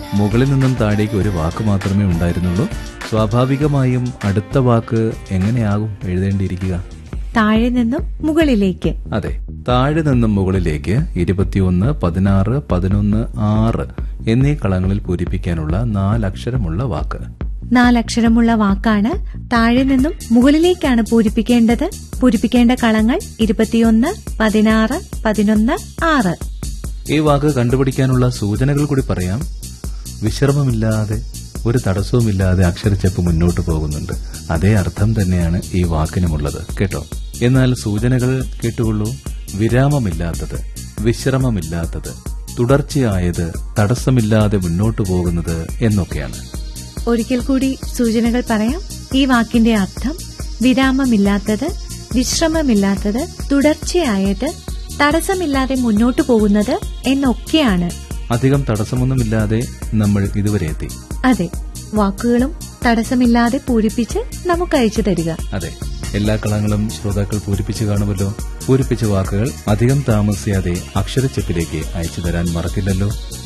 മുകളിൽ നിന്നും താഴേക്ക് ഒരു വാക്ക് മാത്രമേ ഉണ്ടായിരുന്നുള്ളൂ സ്വാഭാവികമായും അടുത്ത വാക്ക് എങ്ങനെയാകും എഴുതേണ്ടിയിരിക്കുക താഴെ നിന്നും മുകളിലേക്ക് അതെ താഴെ നിന്നും മുകളിലേക്ക് ഇരുപത്തിയൊന്ന് പതിനാറ് പതിനൊന്ന് ആറ് എന്നീ കളങ്ങളിൽ പൂരിപ്പിക്കാനുള്ള നാലക്ഷരമുള്ള വാക്ക് നാലക്ഷരമുള്ള വാക്കാണ് താഴെ നിന്നും മുകളിലേക്കാണ് പൂരിപ്പിക്കേണ്ടത് പൂരിപ്പിക്കേണ്ട കളങ്ങൾ ഇരുപത്തിയൊന്ന് പതിനാറ് പതിനൊന്ന് ആറ് ഈ വാക്ക് കണ്ടുപിടിക്കാനുള്ള സൂചനകൾ കൂടി പറയാം വിശ്രമമില്ലാതെ ഒരു തടസ്സവുമില്ലാതെ അക്ഷരച്ചെപ്പ് മുന്നോട്ട് പോകുന്നുണ്ട് അതേ അർത്ഥം തന്നെയാണ് ഈ വാക്കിനുമുള്ളത് കേട്ടോ എന്നാൽ സൂചനകൾ കേട്ടുകൊള്ളൂ വിരാമമില്ലാത്തത് വിശ്രമമില്ലാത്തത് തുടർച്ചയായത് തടസ്സമില്ലാതെ മുന്നോട്ട് പോകുന്നത് എന്നൊക്കെയാണ് ഒരിക്കൽ കൂടി സൂചനകൾ പറയാം ഈ വാക്കിന്റെ അർത്ഥം വിരാമമില്ലാത്തത് വിശ്രമമില്ലാത്തത് തുടർച്ചയായത് തടസ്സമില്ലാതെ മുന്നോട്ടു പോകുന്നത് എന്നൊക്കെയാണ് അധികം തടസ്സമൊന്നുമില്ലാതെ നമ്മൾ ഇതുവരെ എത്തി അതെ വാക്കുകളും തടസ്സമില്ലാതെ പൂരിപ്പിച്ച് നമുക്ക് അയച്ചു തരിക അതെ എല്ലാ കളങ്ങളും ശ്രോതാക്കൾ പൂരിപ്പിച്ചു കാണുമല്ലോ പൂരിപ്പിച്ച വാക്കുകൾ അധികം താമസിയാതെ അക്ഷരച്ചെപ്പിലേക്ക് അയച്ചു തരാൻ മറക്കില്ലല്ലോ